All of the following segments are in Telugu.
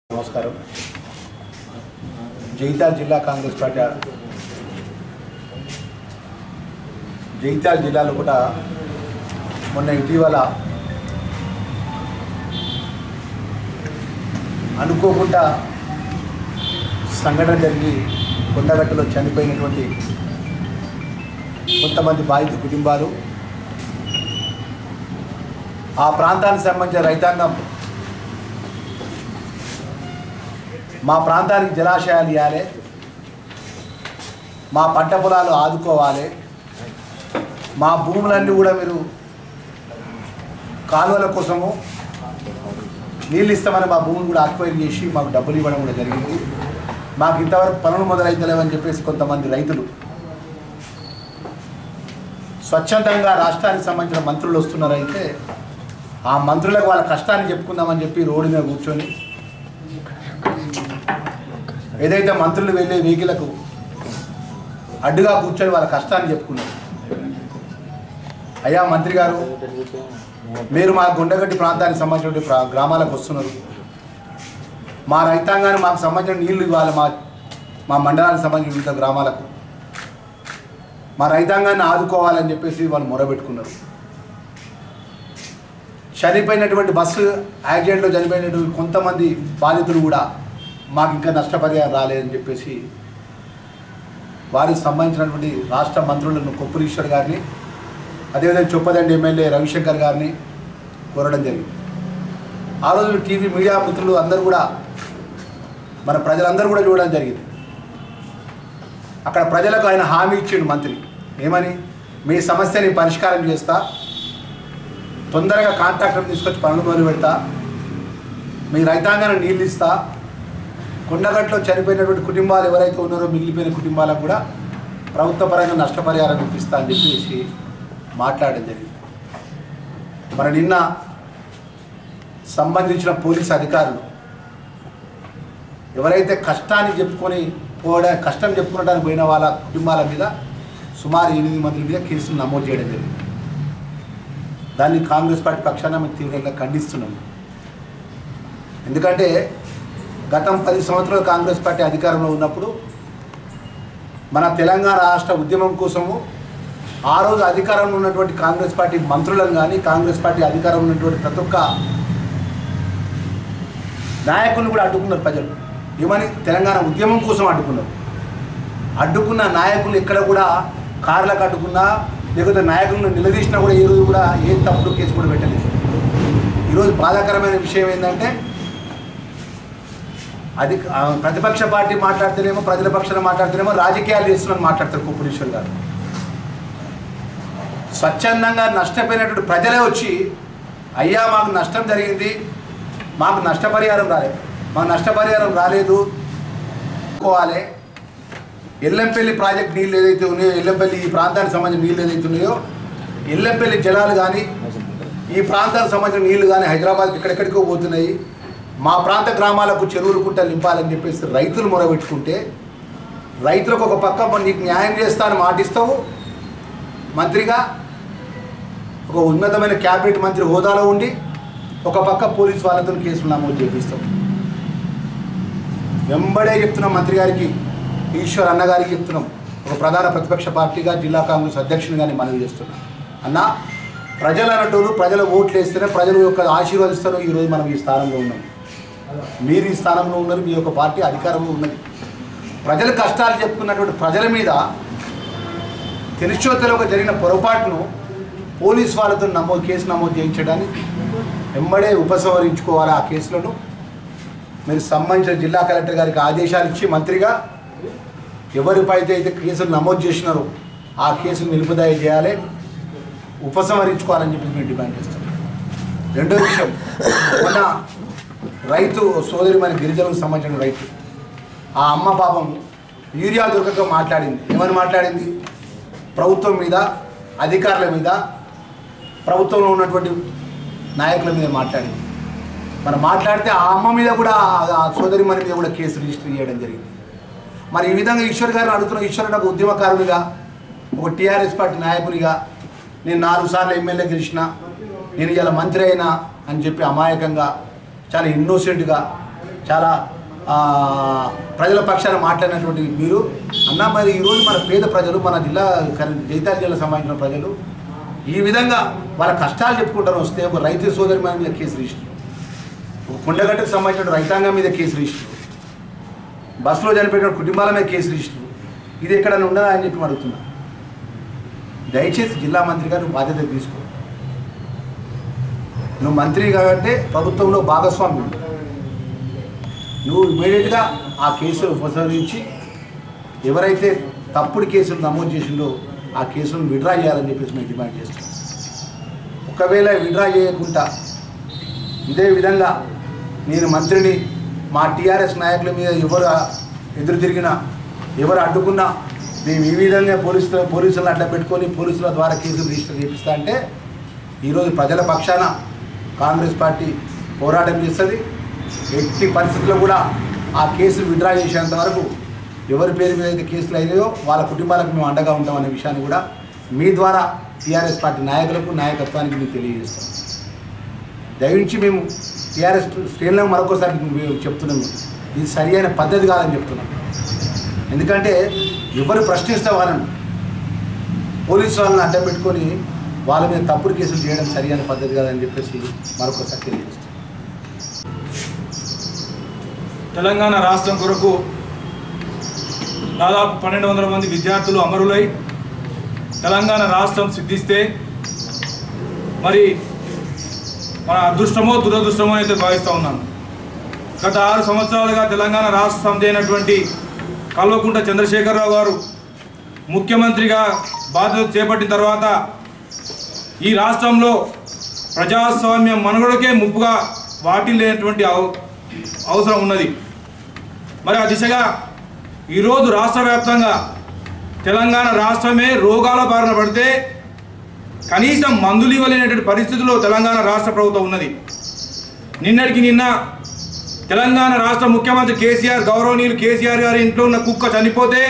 నమస్కారం జగిత్యాల జిల్లా కాంగ్రెస్ పార్టీ జగిత్యాల జిల్లాలో కూడా మొన్న ఇటీవల అనుకోకుండా సంఘటన జరిగి కొండగట్టులో చనిపోయినటువంటి కొంతమంది బాధిత కుటుంబాలు ఆ ప్రాంతానికి సంబంధించిన రైతాంగం మా ప్రాంతానికి జలాశయాలు ఇవ్వాలి మా పంట పొలాలు ఆదుకోవాలి మా భూములన్నీ కూడా మీరు కాలువల కోసము నీళ్ళు ఇస్తామని మా భూములు కూడా అక్వైర్ చేసి మాకు డబ్బులు ఇవ్వడం కూడా జరిగింది మాకు ఇంతవరకు పనులు మొదలైతలేవని చెప్పేసి కొంతమంది రైతులు స్వచ్ఛందంగా రాష్ట్రానికి సంబంధించిన మంత్రులు వస్తున్నారైతే ఆ మంత్రులకు వాళ్ళ కష్టాన్ని చెప్పుకుందామని చెప్పి రోడ్డు మీద కూర్చొని ఏదైతే మంత్రులు వెళ్ళే వెహికలకు అడ్డుగా కూర్చొని వాళ్ళ కష్టాన్ని చెప్పుకున్నారు అయ్యా మంత్రి గారు మీరు మా గుండెగడ్డి ప్రాంతానికి సంబంధించిన ప్రా- గ్రామాలకు వస్తున్నారు మా రైతాంగాన్ని మాకు సంబంధించిన నీళ్లు ఇవ్వాలి మా మా మండలానికి సంబంధించిన వివిధ గ్రామాలకు మా రైతాంగాన్ని ఆదుకోవాలని చెప్పేసి వాళ్ళు మొరబెట్టుకున్నారు చనిపోయినటువంటి బస్సు యాక్సిడెంట్లో చనిపోయినటువంటి కొంతమంది బాధితులు కూడా మాకు ఇంకా నష్టపరిహారం రాలేదని చెప్పేసి వారికి సంబంధించినటువంటి రాష్ట్ర మంత్రులను కొప్పురీశ్వర్ గారిని అదేవిధంగా చొప్పదండి ఎమ్మెల్యే రవిశంకర్ గారిని కోరడం జరిగింది ఆ రోజు టీవీ మీడియా మిత్రులు అందరూ కూడా మన ప్రజలందరూ కూడా చూడడం జరిగింది అక్కడ ప్రజలకు ఆయన హామీ ఇచ్చిండు మంత్రి ఏమని మీ సమస్యని పరిష్కారం చేస్తా తొందరగా కాంట్రాక్టర్ తీసుకొచ్చి పనులు మొదలు పెడతా మీ రైతాంగాన్ని నీళ్ళు ఇస్తా కొండగట్లో చనిపోయినటువంటి కుటుంబాలు ఎవరైతే ఉన్నారో మిగిలిపోయిన కుటుంబాలకు కూడా ప్రభుత్వ పరంగా నష్టపరిహారం ఇప్పిస్తా అని చెప్పేసి మాట్లాడడం జరిగింది మరి నిన్న సంబంధించిన పోలీస్ అధికారులు ఎవరైతే కష్టాన్ని చెప్పుకొని పోవడా కష్టం చెప్పుకోవడానికి పోయిన వాళ్ళ కుటుంబాల మీద సుమారు ఎనిమిది మంది మీద కేసులు నమోదు చేయడం జరిగింది దాన్ని కాంగ్రెస్ పార్టీ పక్షాన మేము తీవ్రంగా ఖండిస్తున్నాం ఎందుకంటే గతం పది సంవత్సరాలు కాంగ్రెస్ పార్టీ అధికారంలో ఉన్నప్పుడు మన తెలంగాణ రాష్ట్ర ఉద్యమం కోసము ఆ రోజు అధికారంలో ఉన్నటువంటి కాంగ్రెస్ పార్టీ మంత్రులను కానీ కాంగ్రెస్ పార్టీ అధికారంలో ఉన్నటువంటి ప్రతి ఒక్క నాయకులను కూడా అడ్డుకున్నారు ప్రజలు ఏమని తెలంగాణ ఉద్యమం కోసం అడ్డుకున్నారు అడ్డుకున్న నాయకులు ఎక్కడ కూడా కార్లకు అడ్డుకున్నా లేకపోతే నాయకులను నిలదీసినా కూడా ఏ రోజు కూడా ఏ తప్పుడు కేసు కూడా పెట్టలేదు ఈరోజు బాధాకరమైన విషయం ఏంటంటే అది ఆ, ప్రతిపక్ష పార్టీ మాట్లాడితేనేమో ప్రజల పక్షాన మాట్లాడితేనేమో రాజకీయాలు చేస్తున్నారని మాట్లాడతారు కుప్పరీశ్వర్ గారు స్వచ్ఛందంగా నష్టపోయినటువంటి ప్రజలే వచ్చి అయ్యా మాకు నష్టం జరిగింది మాకు నష్టపరిహారం రాలేదు మాకు నష్టపరిహారం రాలేదు కోవాలి ఎల్లంపల్లి ప్రాజెక్ట్ నీళ్ళు ఏదైతే ఉన్నాయో ఎల్లంపల్లి ఈ ప్రాంతానికి సంబంధించిన నీళ్ళు ఏదైతే ఉన్నాయో ఎల్లంపల్లి జలాలు కానీ ఈ ప్రాంతానికి సంబంధించిన నీళ్లు కానీ హైదరాబాద్కి ఎక్కడెక్కడికో పోతున్నాయి మా ప్రాంత గ్రామాలకు చెరువులు కుట్టలు నింపాలని చెప్పేసి రైతులు మొరబెట్టుకుంటే రైతులకు ఒక పక్క మరి నీకు న్యాయం చేస్తానని మాటిస్తావు మంత్రిగా ఒక ఉన్నతమైన క్యాబినెట్ మంత్రి హోదాలో ఉండి ఒక పక్క పోలీస్ వాళ్ళతో కేసులు నమోదు చేపిస్తాం వెంబడే చెప్తున్నాం మంత్రి గారికి ఈశ్వర్ అన్న గారికి చెప్తున్నాం ఒక ప్రధాన ప్రతిపక్ష పార్టీగా జిల్లా కాంగ్రెస్ అధ్యక్షునిగా నేను మనవి చేస్తున్నాం అన్న ప్రజలు అన్నట్టు ప్రజల ఓట్లు వేస్తేనే ప్రజలు యొక్క ఆశీర్వదిస్తారు ఈరోజు మనం ఈ స్థానంలో ఉన్నాం మీరు ఈ స్థానంలో ఉన్నారు మీ యొక్క పార్టీ అధికారంలో ఉన్నది ప్రజల కష్టాలు చెప్పుకున్నటువంటి ప్రజల మీద తెలిసో తెలియక జరిగిన పొరపాటును పోలీస్ వాళ్ళతో నమోదు కేసు నమోదు చేయించడానికి వెంబడే ఉపసంహరించుకోవాలి ఆ కేసులను మీరు సంబంధించిన జిల్లా కలెక్టర్ గారికి ఆదేశాలు ఇచ్చి మంత్రిగా ఎవరిపైతే అయితే కేసులు నమోదు చేసినారో ఆ కేసులు నిలుపుదల చేయాలి ఉపసంహరించుకోవాలని చెప్పి మేము డిమాండ్ చేస్తాం రెండో విషయం మొన్న రైతు సోదరి మన గిరిజనులకు సంబంధించిన రైతు ఆ అమ్మ పాపం యూరియా దొరకక మాట్లాడింది ఏమని మాట్లాడింది ప్రభుత్వం మీద అధికారుల మీద ప్రభుత్వంలో ఉన్నటువంటి నాయకుల మీద మాట్లాడింది మరి మాట్లాడితే ఆ అమ్మ మీద కూడా ఆ- ఆ సోదరి మన మీద కూడా కేసు రిజిస్టర్ చేయడం జరిగింది మరి ఈ విధంగా ఈశ్వర్ గారిని అడుగుతున్న ఈశ్వర్ నాకు ఉద్యమకారునిగా ఒక టీఆర్ఎస్ పార్టీ నాయకునిగా నేను నాలుగు సార్లు ఎమ్మెల్యే గెలిచిన నేను ఇలా మంత్రి అయినా అని చెప్పి అమాయకంగా చాలా ఇన్నోసెంట్గా చాలా ఆ, ప్రజల పక్షాన మాట్లాడినటువంటి మీరు అన్న మరి ఈరోజు మన పేద ప్రజలు మన జిల్లా కరీ- జైతాల జిల్లా సంబంధించిన ప్రజలు ఈ విధంగా వాళ్ళ కష్టాలు చెప్పుకుంటారు వస్తే ఒక రైతు సోదరి మీద కేసు రిజిస్టర్ ఒక కొండగట్టుకు సంబంధించిన రైతాంగం మీద కేసు రిజిస్టర్ బస్సులో చనిపోయిన కుటుంబాల మీద కేసు రిజిస్టర్ ఇది ఎక్కడైనా ఉండదా అని చెప్పి అడుగుతున్నా దయచేసి జిల్లా మంత్రి గారు బాధ్యత తీసుకో నువ్వు మంత్రి కాబట్టి ప్రభుత్వంలో భాగస్వామి ఉండు. నువ్వు ఇమీడియట్గా ఆ కేసులు ఉపసంహరించి ఎవరైతే తప్పుడు కేసులు నమోదు చేసిండో ఆ కేసులను విడ్రా చేయాలని చెప్పేసి మేము డిమాండ్ చేస్తున్నాం ఒకవేళ విడ్రా చేయకుండా ఇదే విధంగా నేను మంత్రిని మా టీఆర్ఎస్ నాయకుల మీద ఎవరు ఎదురు తిరిగినా ఎవరు అడ్డుకున్నా మేము ఈ విధంగా పోలీసుల పోలీసులను అడ్డ పెట్టుకొని పోలీసుల ద్వారా కేసులు రిజిస్టర్ చేపిస్తా అంటే ఈరోజు ప్రజల పక్షాన కాంగ్రెస్ పార్టీ పోరాటం చేస్తుంది ఎట్టి పరిస్థితుల్లో కూడా ఆ కేసులు విడ్రా చేసేంత వరకు ఎవరి పేరు మీద అయితే కేసులు అయినాయో వాళ్ళ కుటుంబాలకు మేము అండగా ఉంటామనే విషయాన్ని కూడా మీ ద్వారా టీఆర్ఎస్ పార్టీ నాయకులకు నాయకత్వానికి మేము తెలియజేస్తాం దయవించి మేము టీఆర్ఎస్ శ్రేణులకు మరొకసారి మేము చెప్తున్నాము ఇది సరి అయిన పద్ధతి కాదని చెప్తున్నాం ఎందుకంటే ఎవరు ప్రశ్నిస్తే వాళ్ళని పోలీసు వాళ్ళని అడ్డం పెట్టుకొని వాళ్ళ మీద తప్పుడు కేసులు చేయడం సరి అయిన పద్ధతి కాదని చెప్పేసి మరొకసారి తెలియజేస్తాం తెలంగాణ రాష్ట్రం కొరకు దాదాపు పన్నెండు వందల మంది విద్యార్థులు అమరులై తెలంగాణ రాష్ట్రం సిద్ధిస్తే మరి మన అదృష్టమో దురదృష్టమో అయితే భావిస్తూ ఉన్నాను గత ఆరు సంవత్సరాలుగా తెలంగాణ రాష్ట్ర సమితి అయినటువంటి కల్వకుంట చంద్రశేఖరరావు గారు ముఖ్యమంత్రిగా బాధ్యత చేపట్టిన తర్వాత ఈ రాష్ట్రంలో ప్రజాస్వామ్యం మనుగడకే ముప్పుగా వాటిల్లేనటువంటి అవ- అవసరం ఉన్నది మరి ఆ దిశగా ఈరోజు రాష్ట్ర వ్యాప్తంగా తెలంగాణ రాష్ట్రమే రోగాల బారిన పడితే కనీసం మందులు ఇవ్వలేనటువంటి పరిస్థితుల్లో తెలంగాణ రాష్ట్ర ప్రభుత్వం ఉన్నది నిన్నటికి నిన్న తెలంగాణ రాష్ట్ర ముఖ్యమంత్రి కేసీఆర్ గౌరవనీయులు కేసీఆర్ గారి ఇంట్లో ఉన్న కుక్క చనిపోతే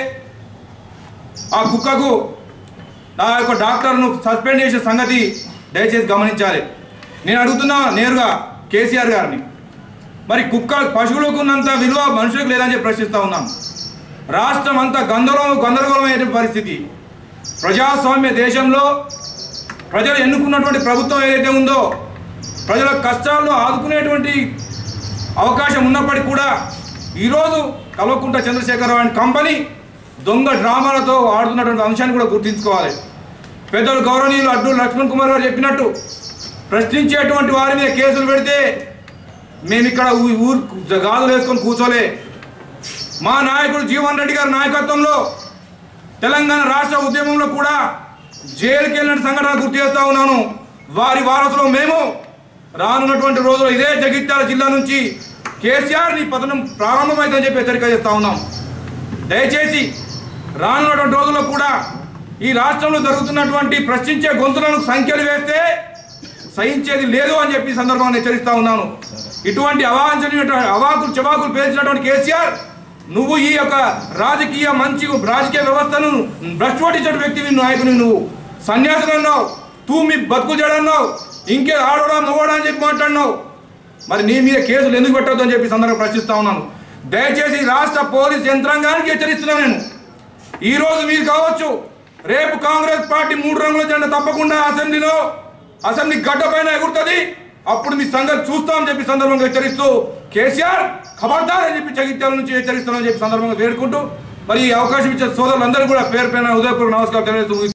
ఆ కుక్కకు నా యొక్క డాక్టర్ను సస్పెండ్ చేసే సంగతి దయచేసి గమనించాలి నేను అడుగుతున్నా నేరుగా కేసీఆర్ గారిని మరి కుక్క పశువులకు ఉన్నంత విలువ మనుషులకు లేదని చెప్పి ప్రశ్నిస్తూ ఉన్నాం రాష్ట్రం అంతా గందరగోళం గందరగోళమైన పరిస్థితి ప్రజాస్వామ్య దేశంలో ప్రజలు ఎన్నుకున్నటువంటి ప్రభుత్వం ఏదైతే ఉందో ప్రజల కష్టాల్లో ఆదుకునేటువంటి అవకాశం ఉన్నప్పటికీ కూడా ఈరోజు కల్వకుంట చంద్రశేఖరరావు అండ్ కంపెనీ దొంగ డ్రామాలతో ఆడుతున్నటువంటి అంశాన్ని కూడా గుర్తుంచుకోవాలి పెద్దలు గౌరవనీయులు అడ్డు లక్ష్మణ్ కుమార్ గారు చెప్పినట్టు ప్రశ్నించేటువంటి వారి మీద కేసులు పెడితే మేము ఇక్కడ ఊ- ఊరు గాజులు వేసుకొని కూర్చోలే మా నాయకుడు జీవన్ రెడ్డి గారి నాయకత్వంలో తెలంగాణ రాష్ట్ర ఉద్యమంలో కూడా జైలుకి వెళ్ళిన సంఘటన గుర్తు చేస్తా ఉన్నాను వారి వారసులో మేము రానున్నటువంటి రోజుల్లో ఇదే జగిత్యాల జిల్లా నుంచి కేసీఆర్ ని పతనం ప్రారంభమైందని చెప్పి హెచ్చరిక చేస్తా ఉన్నాం దయచేసి రానున్నటువంటి రోజుల్లో కూడా ఈ రాష్ట్రంలో జరుగుతున్నటువంటి ప్రశ్నించే గొంతులను సంఖ్యలు వేస్తే సహించేది లేదు అని చెప్పి ఈ సందర్భంగా హెచ్చరిస్తా ఉన్నాను ఇటువంటి అవాంఛనీయమైన అవాకులు చెవాకులు పేర్చినటువంటి కేసీఆర్ నువ్వు ఈ యొక్క రాజకీయ మంచి రాజకీయ వ్యవస్థను భ్రష్టు పట్టించిన వ్యక్తివి నాయకుని నువ్వు సన్యాసులు అన్నావు తూ మీ బతుకు చేయడన్నావు ఇంకే ఆడోడా మొగోడా అని చెప్పి మాట్లాడినావు మరి నీ మీద కేసులు ఎందుకు పెట్టొద్దు అని చెప్పి ఈ సందర్భంగా ప్రశ్నిస్తా ఉన్నాను దయచేసి రాష్ట్ర పోలీస్ యంత్రాంగానికి హెచ్చరిస్తున్నాను నేను ఈ రోజు మీరు కావచ్చు రేపు కాంగ్రెస్ పార్టీ మూడు రంగుల జెండా తప్పకుండా అసెంబ్లీలో అసెంబ్లీ గడ్డ పైన ఎగురుతుంది అప్పుడు మీ సంగతి చూస్తామని చెప్పి సందర్భంగా హెచ్చరిస్తూ కేసీఆర్ ఖబర్దార్ అని చెప్పి జగిత్యాల నుంచి హెచ్చరిస్తామని చెప్పి సందర్భంగా వేడుకుంటూ మరి ఈ అవకాశం ఇచ్చే సోదరులందరూ కూడా పేరు పైన ఉదయపూర్ నమస్కారం తెలియజేస్తూ